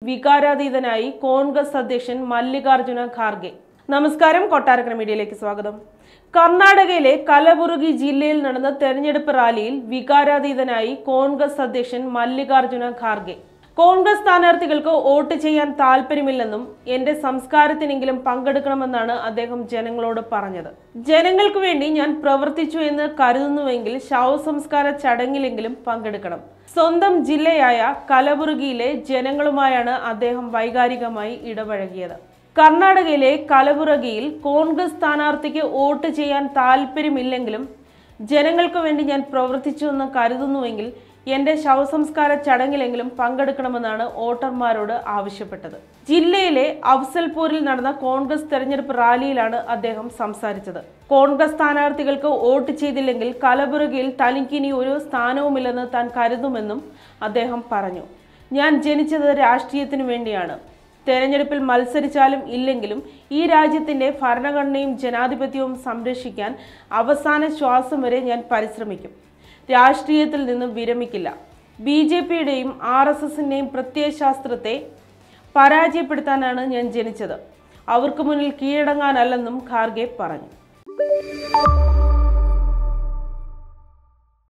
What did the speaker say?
വികാരാതീതനായി കോൺഗ്രസ് അധ്യക്ഷൻ മല്ലികാർജുന ഖാർഗെ നമസ്കാരം കൊട്ടാരക്കര മീഡിയയിലേക്ക് സ്വാഗതം കർണാടകയിലെ കലബുറുഗി ജില്ലയിൽ നടന്ന തെരഞ്ഞെടുപ്പ് റാലിയിൽ വികാരാതീതനായി കോൺഗ്രസ് അധ്യക്ഷൻ മല്ലികാർജുന ഖാർഗെ കോൺഗ്രസ് സ്ഥാനാർത്ഥികൾക്ക് വോട്ട് ചെയ്യാൻ താല്പര്യമില്ലെന്നും എന്റെ സംസ്കാരത്തിനെങ്കിലും പങ്കെടുക്കണമെന്നാണ് അദ്ദേഹം ജനങ്ങളോട് പറഞ്ഞത് ജനങ്ങൾക്ക് വേണ്ടി ഞാൻ പ്രവർത്തിച്ചു എന്ന് കരുതുന്നുവെങ്കിൽ ശവസംസ്കാര ചടങ്ങിലെങ്കിലും പങ്കെടുക്കണം സ്വന്തം ജില്ലയായ കലബുറുഗിയിലെ ജനങ്ങളുമായാണ് അദ്ദേഹം വൈകാരികമായി ഇടപഴകിയത് കർണാടകയിലെ കലബുറഗിയിൽ കോൺഗ്രസ് സ്ഥാനാർത്ഥിക്ക് വോട്ട് ചെയ്യാൻ താല്പര്യമില്ലെങ്കിലും ജനങ്ങൾക്ക് വേണ്ടി ഞാൻ പ്രവർത്തിച്ചു എന്ന് കരുതുന്നുവെങ്കിൽ എന്റെ ശവസംസ്കാര ചടങ്ങിലെങ്കിലും പങ്കെടുക്കണമെന്നാണ് വോട്ടർമാരോട് ആവശ്യപ്പെട്ടത് ജില്ലയിലെ അഫ്സൽപൂരിൽ നടന്ന കോൺഗ്രസ് തെരഞ്ഞെടുപ്പ് റാലിയിലാണ് അദ്ദേഹം സംസാരിച്ചത് കോൺഗ്രസ് സ്ഥാനാർത്ഥികൾക്ക് വോട്ട് ചെയ്തില്ലെങ്കിൽ കലബുറഗിയിൽ തനിക്കിനി ഒരു സ്ഥാനവുമില്ലെന്ന് താൻ കരുതുമെന്നും അദ്ദേഹം പറഞ്ഞു ഞാൻ ജനിച്ചത് രാഷ്ട്രീയത്തിനു വേണ്ടിയാണ് തെരഞ്ഞെടുപ്പിൽ മത്സരിച്ചാലും ഇല്ലെങ്കിലും ഈ രാജ്യത്തിന്റെ ഭരണഘടനയും ജനാധിപത്യവും സംരക്ഷിക്കാൻ അവസാന ശ്വാസം വരെ ഞാൻ പരിശ്രമിക്കും രാഷ്ട്രീയത്തിൽ നിന്നും വിരമിക്കില്ല ബി ജെ പിയുടെയും ആർ എസ് എസിൻ്റെയും പ്രത്യയശാസ്ത്രത്തെ പരാജയപ്പെടുത്താനാണ് ഞാൻ ജനിച്ചത് അവർക്ക് മുന്നിൽ കീഴടങ്ങാനല്ലെന്നും ഖാർഗെ പറഞ്ഞു